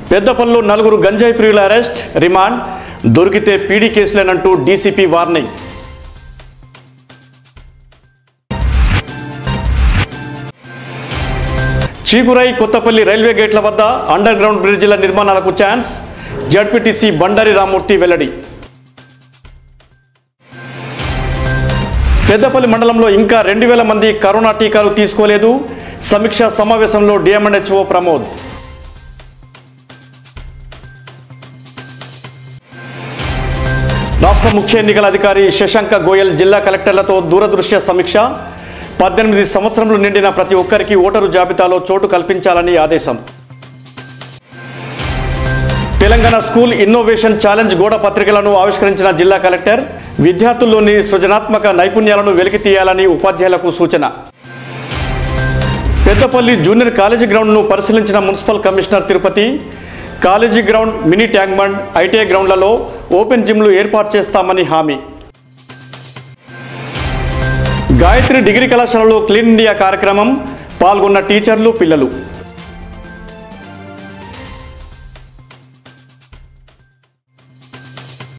పెద్దపల్లిలో నలుగురు గంజాయి ప్రియుల అరెస్ట్ రిమాండ్ దొరికితే పీడీ కేసులేనంటూ డీసీపీ వార్నింగ్ చీగురై కొత్తపల్లి రైల్వే గేట్ల వద్ద అండర్ గ్రౌండ్ బ్రిడ్జిల నిర్మాణాలకు ఛాన్స్ జడ్పీటీసీ బండారి రామూర్తి వెల్లడి పెద్దపల్లి మండలంలో ఇంకా రెండు వేల మంది కరోనా టీకాలు తీసుకోలేదు సమీక్షా సమావేశంలో డిఎంఎన్హెచ్ఓ ప్రమోద్ రాష్ట్ర ముఖ్య ఎన్నికల అధికారి శశాంక గోయల్ జిల్లా కలెక్టర్లతో దూరదృశ్య సమీక్ష పద్దెనిమిది సంవత్సరములు నిండిన ప్రతి ఒక్కరికి ఓటరు జాబితాలో చోటు కల్పించాలని ఆదేశం తెలంగాణ స్కూల్ ఇన్నోవేషన్ ఛాలెంజ్ గోడ పత్రికలను ఆవిష్కరించిన జిల్లా కలెక్టర్ విద్యార్థుల్లోని సృజనాత్మక నైపుణ్యాలను వెలికి తీయాలని ఉపాధ్యాయులకు సూచన పెద్దపల్లి జూనియర్ కాలేజీ గ్రౌండ్ను పరిశీలించిన municipal commissioner Tirupati college ground mini tank bund ITI గ్రౌండ్లలో ఓపెన్ జిమ్లు ఏర్పాటు చేస్తామని హామీ గాయత్రి డిగ్రీ కళాశాలలో క్లీన్ ఇండియా కార్యక్రమం పాల్గొన్న టీచర్లు పిల్లలు